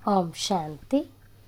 ఓం శాంతి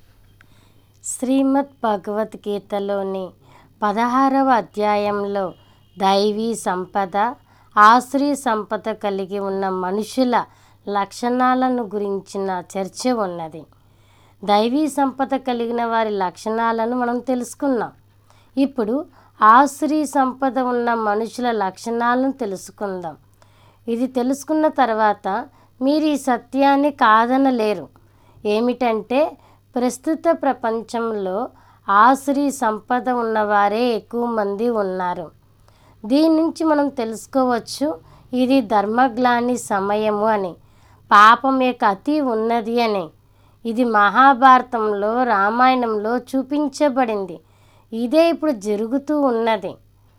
శ్రీమద్ భగవద్గీతలోని పదహారవ అధ్యాయంలో దైవీ సంపద ఆశ్రీ సంపద కలిగి ఉన్న మనుషుల లక్షణాలను గురించిన చర్చ ఉన్నది దైవీ సంపద కలిగిన వారి లక్షణాలను మనం తెలుసుకున్నాం ఇప్పుడు ఆశ్రీ సంపద ఉన్న మనుషుల లక్షణాలను తెలుసుకుందాం ఇది తెలుసుకున్న తర్వాత మీరు ఈ సత్యాన్ని కాదనలేరు ఏమిటంటే ప్రస్తుత ప్రపంచంలో ఆశ్రీ సంపద ఉన్నవారే ఎక్కువ మంది ఉన్నారు దీని నుంచి మనం తెలుసుకోవచ్చు ఇది ధర్మగ్లాని సమయము అని పాపం యొక్క అతి ఉన్నది అని ఇది మహాభారతంలో రామాయణంలో చూపించబడింది ఇదే ఇప్పుడు జరుగుతూ ఉన్నది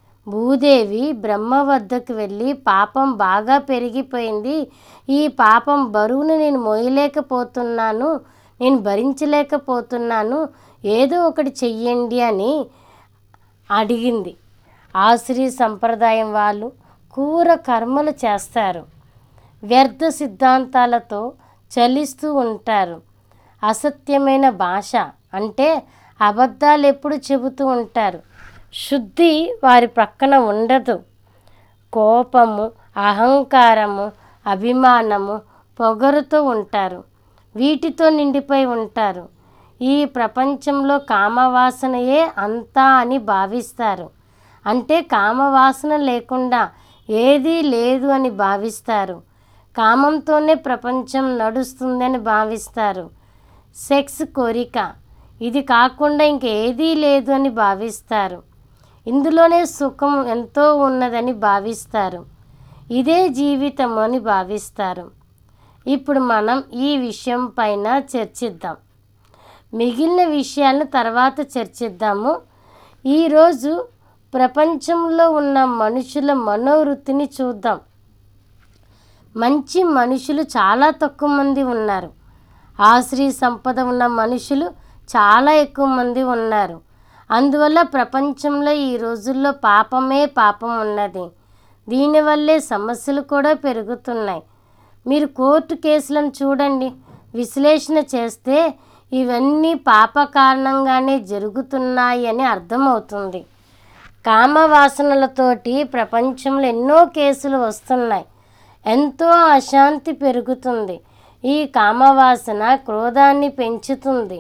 భూదేవి బ్రహ్మ వద్దకు వెళ్ళి పాపం బాగా పెరిగిపోయింది ఈ పాపం బరువును నేను మోయలేకపోతున్నాను నేను భరించలేకపోతున్నాను ఏదో ఒకటి చెయ్యండి అని అడిగింది ఆశ్రీ సంప్రదాయం వాళ్ళు కూర కర్మలు చేస్తారు వ్యర్థ సిద్ధాంతాలతో చలిస్తూ ఉంటారు అసత్యమైన భాష అంటే అబద్ధాలు ఎప్పుడు చెబుతూ ఉంటారు శుద్ధి వారి ప్రక్కన ఉండదు కోపము అహంకారము అభిమానము పొగరుతో ఉంటారు వీటితో నిండిపోయి ఉంటారు ఈ ప్రపంచంలో కామవాసనయే అంతా అని భావిస్తారు అంటే కామవాసన లేకుండా ఏదీ లేదు అని భావిస్తారు కామంతోనే ప్రపంచం నడుస్తుందని భావిస్తారు సెక్స్ కోరిక ఇది కాకుండా ఇంకేదీ లేదు అని భావిస్తారు ఇందులోనే సుఖం ఎంతో ఉన్నదని భావిస్తారు ఇదే జీవితం అని భావిస్తారు ఇప్పుడు మనం ఈ విషయం పైన చర్చిద్దాం మిగిలిన విషయాలను తర్వాత చర్చిద్దాము ఈరోజు ప్రపంచంలో ఉన్న మనుషుల మనోవృత్తిని చూద్దాం మంచి మనుషులు చాలా తక్కువ మంది ఉన్నారు ఆశ్రీ సంపద ఉన్న మనుషులు చాలా ఎక్కువ మంది ఉన్నారు అందువల్ల ప్రపంచంలో ఈ రోజుల్లో పాపమే పాపం ఉన్నది దీనివల్లే సమస్యలు కూడా పెరుగుతున్నాయి మీరు కోర్టు కేసులను చూడండి విశ్లేషణ చేస్తే ఇవన్నీ పాప కారణంగానే జరుగుతున్నాయి అని అర్థమవుతుంది కామవాసనలతోటి ప్రపంచంలో ఎన్నో కేసులు వస్తున్నాయి ఎంతో అశాంతి పెరుగుతుంది ఈ కామవాసన క్రోధాన్ని పెంచుతుంది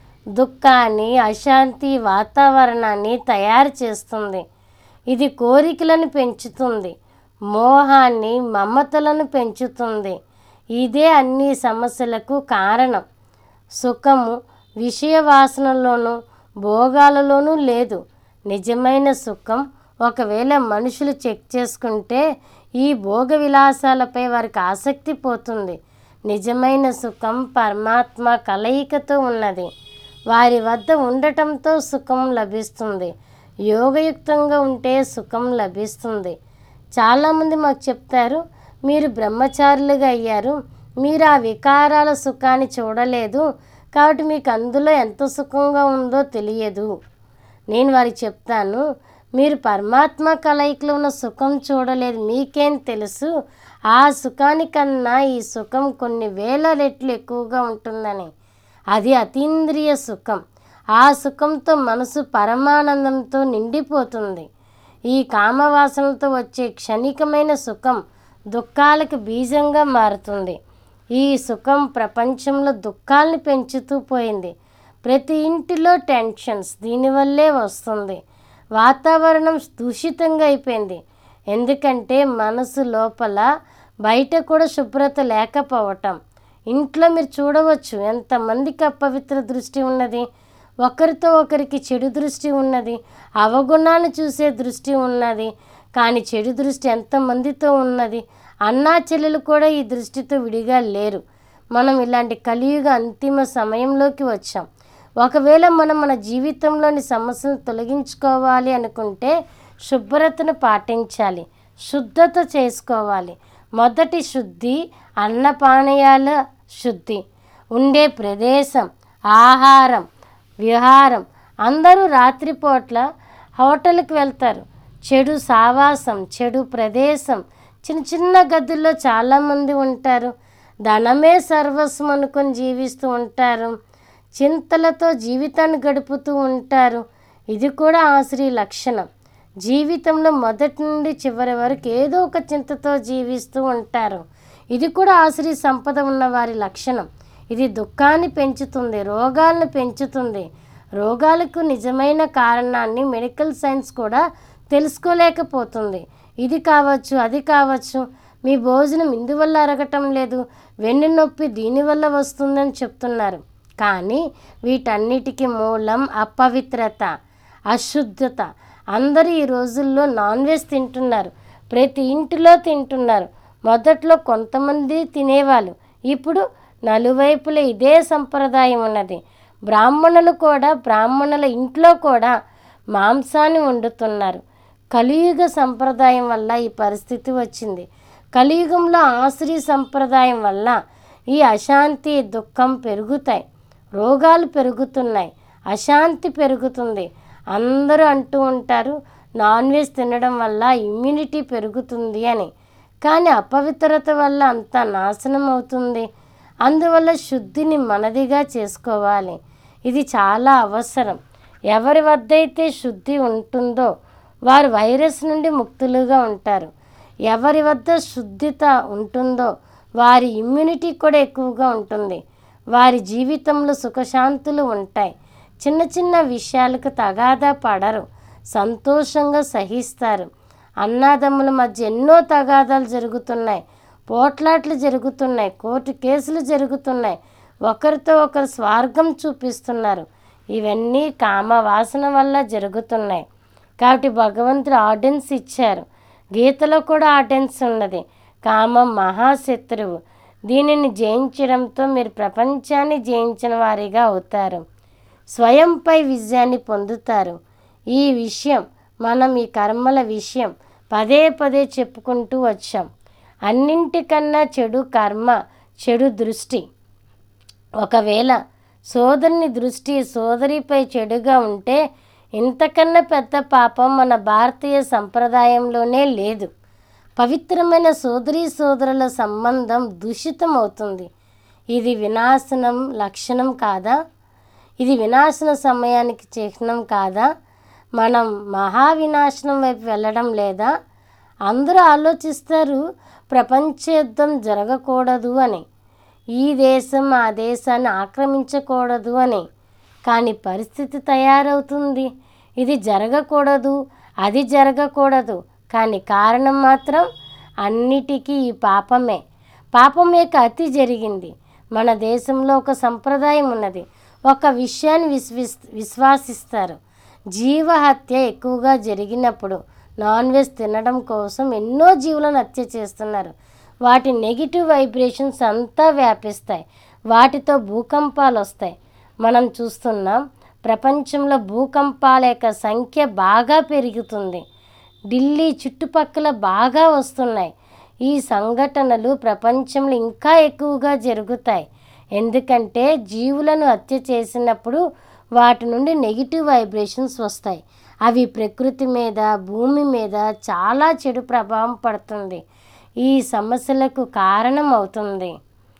దుఃఖాన్ని అశాంతి వాతావరణాన్ని తయారు చేస్తుంది ఇది కోరికలను పెంచుతుంది మోహాన్ని మమతలను పెంచుతుంది ఇదే అన్ని సమస్యలకు కారణం సుఖము విషయ వాసనలోనూ భోగాలలోనూ లేదు నిజమైన సుఖం ఒకవేళ మనుషులు చెక్ చేసుకుంటే ఈ భోగ విలాసాలపై వారికి ఆసక్తి పోతుంది నిజమైన సుఖం పరమాత్మ కలయికతో ఉన్నది వారి వద్ద ఉండటంతో సుఖం లభిస్తుంది యోగయుక్తంగా ఉంటే సుఖం లభిస్తుంది చాలామంది మాకు చెప్తారు మీరు బ్రహ్మచారులుగా అయ్యారు మీరు ఆ వికారాల సుఖాన్ని చూడలేదు కాబట్టి మీకు అందులో ఎంత సుఖంగా ఉందో తెలియదు నేను వారికి చెప్తాను మీరు పరమాత్మ కలయికలో ఉన్న సుఖం చూడలేదు మీకేం తెలుసు ఆ సుఖానికన్నా ఈ సుఖం కొన్ని వేల రెట్లు ఎక్కువగా ఉంటుందని అది అతీంద్రియ సుఖం ఆ సుఖంతో మనసు పరమానందంతో నిండిపోతుంది ఈ కామవాసనలతో వచ్చే క్షణికమైన సుఖం దుఃఖాలకు బీజంగా మారుతుంది ఈ సుఖం ప్రపంచంలో దుఃఖాల్ని పెంచుతూ పోయింది ప్రతి ఇంటిలో టెన్షన్స్ దీనివల్లే వస్తుంది వాతావరణం దూషితంగా అయిపోయింది ఎందుకంటే మనసు లోపల బయట కూడా శుభ్రత లేకపోవటం ఇంట్లో మీరు చూడవచ్చు ఎంతమందికి అపవిత్ర దృష్టి ఉన్నది ఒకరితో ఒకరికి చెడు దృష్టి ఉన్నది అవగుణాన్ని చూసే దృష్టి ఉన్నది కానీ చెడు దృష్టి ఎంతమందితో ఉన్నది అన్నా చెల్లెలు కూడా ఈ దృష్టితో విడిగా లేరు మనం ఇలాంటి కలియుగ అంతిమ సమయంలోకి వచ్చాం ఒకవేళ మనం మన జీవితంలోని సమస్యను తొలగించుకోవాలి అనుకుంటే శుభ్రతను పాటించాలి శుద్ధత చేసుకోవాలి మొదటి శుద్ధి అన్నపానీయాల శుద్ధి ఉండే ప్రదేశం ఆహారం విహారం అందరూ రాత్రిపూట్ల హోటల్కి వెళ్తారు చెడు సావాసం చెడు ప్రదేశం చిన్న చిన్న గదుల్లో చాలామంది ఉంటారు ధనమే సర్వస్వం అనుకొని జీవిస్తూ ఉంటారు చింతలతో జీవితాన్ని గడుపుతూ ఉంటారు ఇది కూడా ఆశ్రీ లక్షణం జీవితంలో మొదటి నుండి చివరి వరకు ఏదో ఒక చింతతో జీవిస్తూ ఉంటారు ఇది కూడా ఆశ్రీ సంపద ఉన్న వారి లక్షణం ఇది దుఃఖాన్ని పెంచుతుంది రోగాలను పెంచుతుంది రోగాలకు నిజమైన కారణాన్ని మెడికల్ సైన్స్ కూడా తెలుసుకోలేకపోతుంది ఇది కావచ్చు అది కావచ్చు మీ భోజనం ఇందువల్ల అరగటం లేదు వెన్ను నొప్పి దీనివల్ల వస్తుందని చెప్తున్నారు కానీ వీటన్నిటికీ మూలం అపవిత్రత అశుద్ధత అందరూ ఈ రోజుల్లో నాన్ వెజ్ తింటున్నారు ప్రతి ఇంటిలో తింటున్నారు మొదట్లో కొంతమంది తినేవాళ్ళు ఇప్పుడు నలువైపులా ఇదే సంప్రదాయం ఉన్నది బ్రాహ్మణులు కూడా బ్రాహ్మణుల ఇంట్లో కూడా మాంసాన్ని వండుతున్నారు కలియుగ సంప్రదాయం వల్ల ఈ పరిస్థితి వచ్చింది కలియుగంలో ఆశ్రీ సంప్రదాయం వల్ల ఈ అశాంతి దుఃఖం పెరుగుతాయి రోగాలు పెరుగుతున్నాయి అశాంతి పెరుగుతుంది అందరూ అంటూ ఉంటారు నాన్ వెజ్ తినడం వల్ల ఇమ్యూనిటీ పెరుగుతుంది అని కానీ అపవిత్రత వల్ల అంత నాశనం అవుతుంది అందువల్ల శుద్ధిని మనదిగా చేసుకోవాలి ఇది చాలా అవసరం ఎవరి వద్ద అయితే శుద్ధి ఉంటుందో వారు వైరస్ నుండి ముక్తులుగా ఉంటారు ఎవరి వద్ద శుద్ధిత ఉంటుందో వారి ఇమ్యూనిటీ కూడా ఎక్కువగా ఉంటుంది వారి జీవితంలో సుఖశాంతులు ఉంటాయి చిన్న చిన్న విషయాలకు తగాదా పడరు సంతోషంగా సహిస్తారు అన్నాదమ్ముల మధ్య ఎన్నో తగాదాలు జరుగుతున్నాయి పోట్లాట్లు జరుగుతున్నాయి కోర్టు కేసులు జరుగుతున్నాయి ఒకరితో ఒకరు స్వార్థం చూపిస్తున్నారు ఇవన్నీ కామ వాసన వల్ల జరుగుతున్నాయి కాబట్టి భగవంతుడు ఆర్డెన్స్ ఇచ్చారు గీతలో కూడా ఆర్డెన్స్ ఉన్నది కామం మహాశత్రువు దీనిని జయించడంతో మీరు ప్రపంచాన్ని జయించిన వారిగా అవుతారు స్వయంపై విజయాన్ని పొందుతారు ఈ విషయం మనం ఈ కర్మల విషయం పదే పదే చెప్పుకుంటూ వచ్చాం అన్నింటికన్నా చెడు కర్మ చెడు దృష్టి ఒకవేళ సోదరుని దృష్టి సోదరిపై చెడుగా ఉంటే ఇంతకన్నా పెద్ద పాపం మన భారతీయ సంప్రదాయంలోనే లేదు పవిత్రమైన సోదరీ సోదరుల సంబంధం దూషితం అవుతుంది ఇది వినాశనం లక్షణం కాదా ఇది వినాశన సమయానికి చిహ్నం కాదా మనం మహావినాశనం వైపు వెళ్ళడం లేదా అందరూ ఆలోచిస్తారు ప్రపంచ యుద్ధం జరగకూడదు అని ఈ దేశం ఆ దేశాన్ని ఆక్రమించకూడదు అని కానీ పరిస్థితి తయారవుతుంది ఇది జరగకూడదు అది జరగకూడదు కానీ కారణం మాత్రం అన్నిటికీ ఈ పాపమే పాపం యొక్క అతి జరిగింది మన దేశంలో ఒక సంప్రదాయం ఉన్నది ఒక విషయాన్ని విశ్విస్ విశ్వాసిస్తారు జీవహత్య ఎక్కువగా జరిగినప్పుడు నాన్ వెజ్ తినడం కోసం ఎన్నో జీవులను హత్య చేస్తున్నారు వాటి నెగిటివ్ వైబ్రేషన్స్ అంతా వ్యాపిస్తాయి వాటితో భూకంపాలు వస్తాయి మనం చూస్తున్నాం ప్రపంచంలో భూకంపాల యొక్క సంఖ్య బాగా పెరుగుతుంది ఢిల్లీ చుట్టుపక్కల బాగా వస్తున్నాయి ఈ సంఘటనలు ప్రపంచంలో ఇంకా ఎక్కువగా జరుగుతాయి ఎందుకంటే జీవులను హత్య చేసినప్పుడు వాటి నుండి నెగిటివ్ వైబ్రేషన్స్ వస్తాయి అవి ప్రకృతి మీద భూమి మీద చాలా చెడు ప్రభావం పడుతుంది ఈ సమస్యలకు కారణం అవుతుంది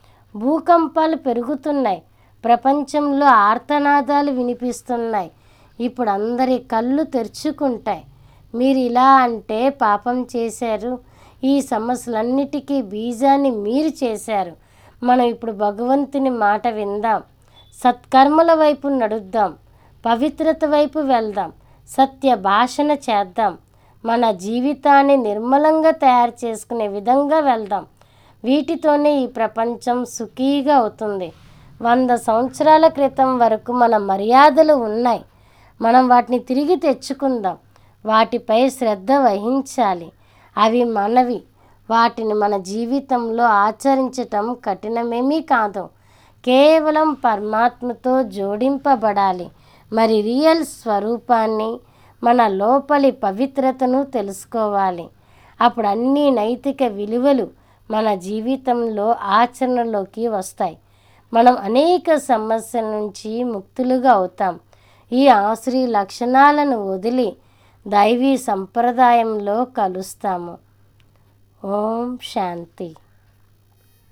భూకంపాలు పెరుగుతున్నాయి ప్రపంచంలో ఆర్తనాదాలు వినిపిస్తున్నాయి ఇప్పుడు అందరి కళ్ళు తెరుచుకుంటాయి మీరు ఇలా అంటే పాపం చేశారు ఈ సమస్యలన్నిటికీ బీజాన్ని మీరు చేశారు మనం ఇప్పుడు భగవంతుని మాట విందాం సత్కర్మల వైపు నడుద్దాం పవిత్రత వైపు వెళ్దాం సత్య భాషణ చేద్దాం మన జీవితాన్ని నిర్మలంగా తయారు చేసుకునే విధంగా వెళ్దాం వీటితోనే ఈ ప్రపంచం సుఖీగా అవుతుంది వంద సంవత్సరాల క్రితం వరకు మన మర్యాదలు ఉన్నాయి మనం వాటిని తిరిగి తెచ్చుకుందాం వాటిపై శ్రద్ధ వహించాలి అవి మనవి వాటిని మన జీవితంలో ఆచరించటం కఠినమేమీ కాదు కేవలం పరమాత్మతో జోడింపబడాలి మరి రియల్ స్వరూపాన్ని మన లోపలి పవిత్రతను తెలుసుకోవాలి అప్పుడు అన్ని నైతిక విలువలు మన జీవితంలో ఆచరణలోకి వస్తాయి మనం అనేక సమస్యల నుంచి ముక్తులుగా అవుతాం ఈ ఆశ్రీ లక్షణాలను వదిలి దైవీ సంప్రదాయంలో కలుస్తాము ఓం శాంతి